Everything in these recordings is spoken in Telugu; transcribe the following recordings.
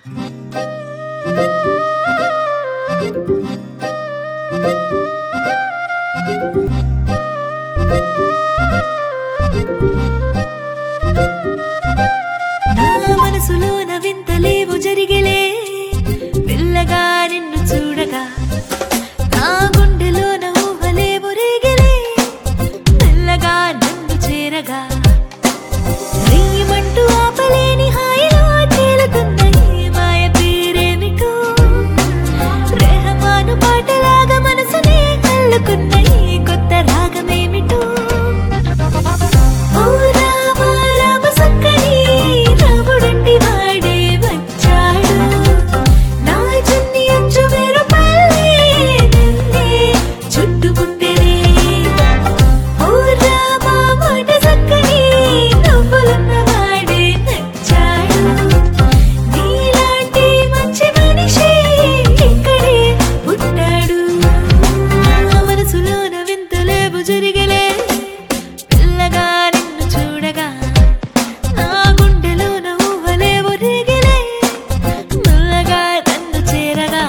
నా మనసులోన వింతలేవు జరిగిలే పిల్లగా నిన్ను చూడగా నా గుండెలోన ఊహలేవు రేగిలే మెల్లగా నన్ను చేరగా రేయమంటూ ఆపలేని హాయిలో తేలుతున్న ఈ మాయ పేరేమిటో రెహమాను పాటలాగా మనసునే కల్లుకున్న ఈ కొత్త రాగమేమిటో ఓ రామ రామ సక్కని రాముడంటి వాడే వచ్చాడు నా చున్ని అంచు వేరు పల్లె నిన్నే చుట్టుముట్టెనే ఓ రామ మాట సక్కని నవ్వులున్న వాడే నచ్చాడు నీలాంటి మంచి మనిషి ఇక్కడే పుట్టాడు నా మనసులోన వింతలేవు జరిగలే పిల్లగా నిన్ను చూడగా నా గుండెలోన ఊహలేవు రేగిలే మెల్లగా నన్ను చేరగా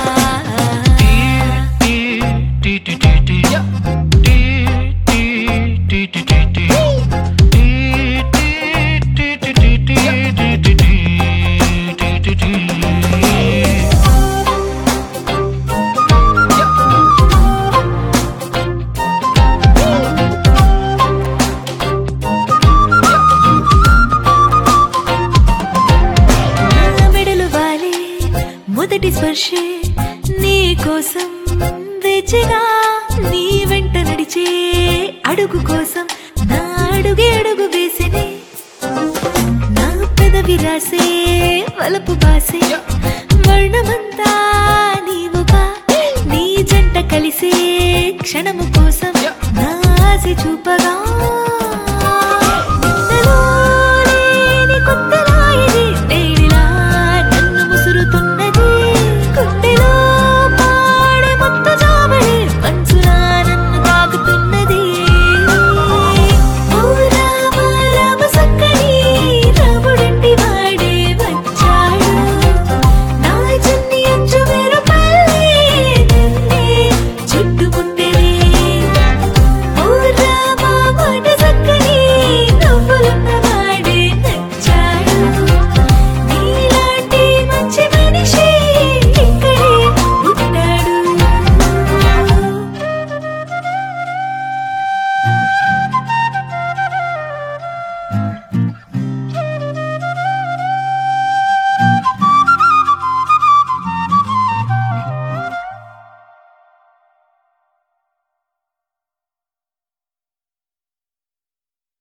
నా మెడలు వాలి మొదటి స్పర్శే నీ కోసం వేచిగా నీ వెంట నడిచే అడుగు కోసం నా అడుగే అడుగు వేసినే నా పెదవి రాసే వలపు బాసే వర్ణమంతా నీవుగా నీ జంట కలిసే క్షణము కోసం నా ఆశ చూపగా